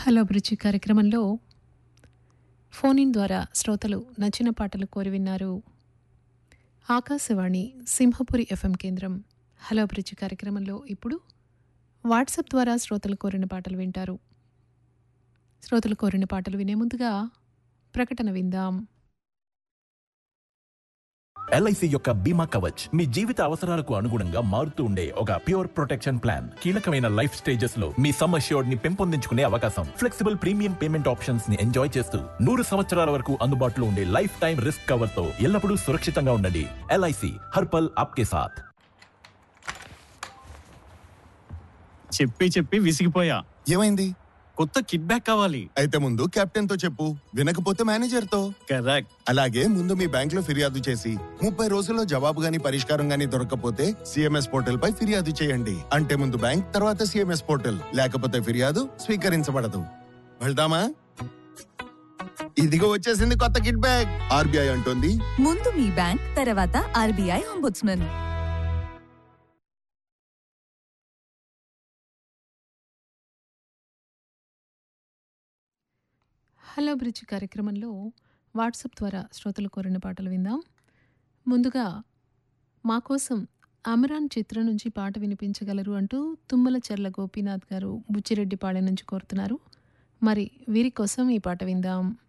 hello Abhiruchi కార్యక్రమంలో phone in ద్వారా శ్రోతలు నచ్చిన పాటలు కోరి విన్నారు ఆకాశవాణి సింహపురి ఎఫ్ఎం కేంద్రం హలో అభిరుచి కార్యక్రమంలో ఇప్పుడు వాట్సాప్ ద్వారా శ్రోతలు కోరిన పాటలు వింటారు శ్రోతలు కోరిన పాటలు వినే ముందుగా ప్రకటన విందాం ఎల్ఐసి యొక్క బీమా కవచ్ మీ జీవిత అవసరాలకు అనుగుణంగా మారుతూ ఉండే ఒక ప్యూర్ ప్రొటెక్షన్ ప్లాన్ కీలకమైన లైఫ్ స్టేజెస్ లో మీ సమ్ అష్యూర్డ్ ని పెంపొందించుకునే అవకాశం ఫ్లెక్సిబుల్ ప్రీమియం పేమెంట్ ఆప్షన్స్ ని ఎంజాయ్ చేస్తూ నూరు సంవత్సరాల వరకు అందుబాటులో ఉండే లైఫ్ టైం రిస్క్ కవర్ తో ఎల్లప్పుడూ సురక్షితంగా ఉండండి ఎల్ఐసి హర్పల్ ఆప్కే సాథ్ చెప్పి చెప్పి విసిగిపోయా ఏమైంది కొత్త కిట్ బ్యాక్ కావాలి అయితే ముందు కెప్టెన్ తో చెప్పు వినకపోతే మేనేజర్ తో కరెక్ట్ అలాగే ముందు మీ బ్యాంక్ లో ఫిర్యాదు చేసి ముప్పై రోజుల్లో జవాబు గాని పరిష్కారం గాని దొరకకపోతే సిఎంఎస్ పోర్టల్ పై ఫిర్యాదు చేయండి అంటే ముందు బ్యాంక్ తర్వాత సిఎంఎస్ పోర్టల్ లేకపోతే ఫిర్యాదు స్వీకరించబడదు వెళ్దామా ఇదిగో వచ్చేసింది కొత్త కిట్ బ్యాగ్ ఆర్బీఐ అంటోంది ముందు మీ బ్యాంక్ తర్వాత ఆర్బీఐ అంబుడ్స్మన్ హలో బ్రిడ్జ్ కార్యక్రమంలో వాట్సాప్ ద్వారా శ్రోతలు కోరిన పాటలు విందాం ముందుగా మా కోసం అమరాన్ చిత్రం నుంచి పాట వినిపించగలరు అంటూ తుమ్మల చెర్ల గోపీనాథ్ గారు బుచ్చిరెడ్డిపాళెం నుంచి కోరుతున్నారు మరి వీరి కోసం ఈ పాట విందాం